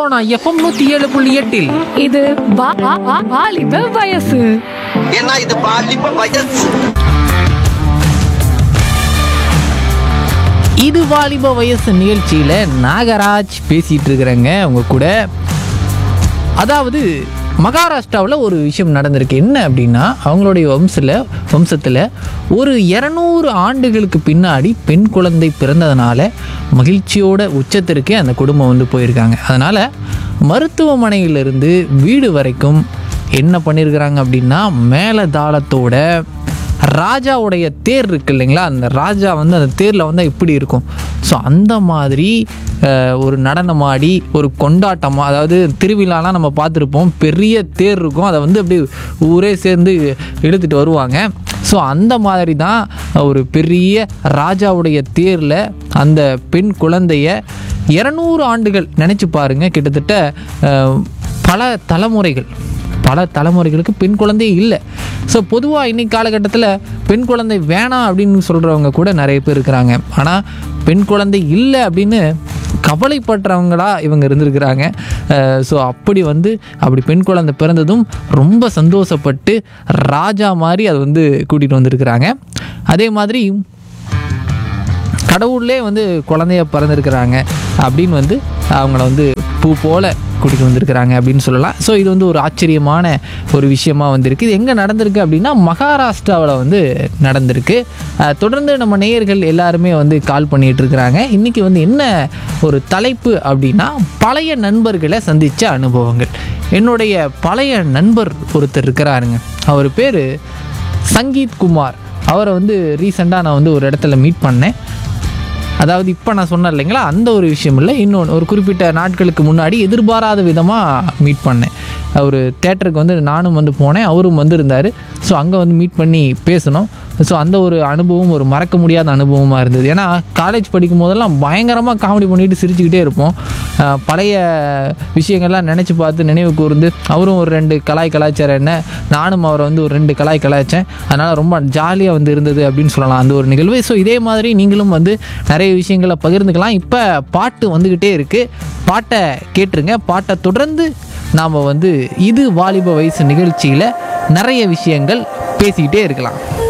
Sona FM நூத்தி ஏழு புள்ளி எட்டில் இது வா- வா- வா- வாலிப வயசு ஏன்னா இது பாலிப்ப வயசு இது வாலிப வயசு நிகழ்ச்சியில நாகராஜ் பேசிட்டு இருக்கிறேங்க உங்க கூட அதாவது மகாராஷ்டிராவில் ஒரு விஷயம் நடந்திருக்கு என்ன அப்படின்னா அவங்களுடைய வம்சில் வம்சத்தில் ஒரு இரநூறு ஆண்டுகளுக்கு பின்னாடி பெண் குழந்தை பிறந்ததுனால மகிழ்ச்சியோட உச்சத்திற்கே அந்த குடும்பம் வந்து போயிருக்காங்க அதனால் மருத்துவமனையிலிருந்து வீடு வரைக்கும் என்ன பண்ணியிருக்கிறாங்க அப்படின்னா மேலே தாளத்தோட ராஜாவுடைய தேர் இருக்கு இல்லைங்களா அந்த ராஜா வந்து அந்த தேரில் வந்தால் எப்படி இருக்கும் ஸோ அந்த மாதிரி அஹ், ஒரு நடனமாடி ஒரு கொண்டாட்டமாக அதாவது திருவிழாலாம் நம்ம பார்த்துருப்போம் பெரிய தேர் இருக்கும் அதை வந்து அப்படியே ஊரே சேர்ந்து இழுத்துட்டு வருவாங்க ஸோ அந்த மாதிரி தான் ஒரு பெரிய ராஜாவுடைய தேரில் அந்த பெண் குழந்தைய இரநூறு ஆண்டுகள் நினச்சி பாருங்கள் கிட்டத்தட்ட அஹ், பல தலைமுறைகள் பல தலைமுறைகளுக்கு பெண் குழந்தை இல்லை ஸோ பொதுவாக இன்னைக்கு காலகட்டத்தில் பெண் குழந்தை வேணாம் அப்படின்னு சொல்கிறவங்க கூட நிறைய பேர் இருக்கிறாங்க ஆனால் பெண் குழந்தை இல்லை அப்படின்னு கவலைப்படுறவங்களா இவங்க இருந்திருக்கிறாங்க ஸோ அப்படி வந்து அப்படி பெண் குழந்தை பிறந்ததும் ரொம்ப சந்தோஷப்பட்டு ராஜா மாதிரி அதை வந்து கூட்டிகிட்டு வந்திருக்கிறாங்க அதே மாதிரி கடவுளே வந்து குழந்தைய பிறந்திருக்கிறாங்க அப்படின்னு வந்து அவங்கள வந்து பூ போல கூட்டிகிட்டு வந்திருக்கிறாங்க அப்படின்னு சொல்லலாம் ஸோ இது வந்து ஒரு ஆச்சரியமான ஒரு விஷயமா வந்திருக்கு இது எங்கே நடந்திருக்கு அப்படின்னா மகாராஷ்டிராவில் வந்து நடந்திருக்கு அஹ், தொடர்ந்து நம்ம நேயர்கள் எல்லாருமே வந்து கால் பண்ணிட்டு இருக்கிறாங்க இன்றைக்கி வந்து என்ன ஒரு தலைப்பு அப்படின்னா பழைய நண்பர்களை சந்தித்த அனுபவங்கள் என்னுடைய பழைய நண்பர் ஒருத்தர் இருக்கிறாருங்க அவர் பேர் சங்கீத் குமார் அவரை வந்து ரீசெண்டாக நான் வந்து ஒரு இடத்துல மீட் பண்ணேன் அதாவது இப்போ நான் சொன்னேன் இல்லைங்களா அந்த ஒரு விஷயம் இல்லை இன்னொன்று ஒரு குறிப்பிட்ட நாட்களுக்கு முன்னாடி எதிர்பாராத விதமாக மீட் பண்ணேன் ஒரு தேட்டருக்கு வந்து நானும் வந்து போனேன் அவரும் வந்து இருந்தார் ஸோ அங்கே வந்து மீட் பண்ணி பேசணும் ஸோ அந்த ஒரு அனுபவம் ஒரு மறக்க முடியாத அனுபவமாக இருந்தது ஏன்னா காலேஜ் படிக்கும் போதெல்லாம் பயங்கரமாக காமெடி பண்ணிட்டு சிரிச்சுக்கிட்டே இருப்போம் அஹ் பழைய விஷயங்கள்லாம் நினச்சி பார்த்து நினைவு கூர்ந்து அவரும் ஒரு ரெண்டு கலாய் கலாச்சார என்ன நானும் அவரை வந்து ஒரு ரெண்டு கலாய் கலாய்ச்சேன் அதனால் ரொம்ப ஜாலியாக வந்து இருந்தது அப்படின்னு சொல்லலாம் அந்த ஒரு நிகழ்வு ஸோ இதே மாதிரி நீங்களும் வந்து நிறைய விஷயங்களை பகிர்ந்துக்கலாம் இப்போ பாட்டு வந்துக்கிட்டே இருக்குது பாட்டை கேட்டுருங்க பாட்டை தொடர்ந்து நாம் வந்து இது வாலிப வயசு நிகழ்ச்சியில் நிறைய விஷயங்கள் பேசிக்கிட்டே இருக்கலாம்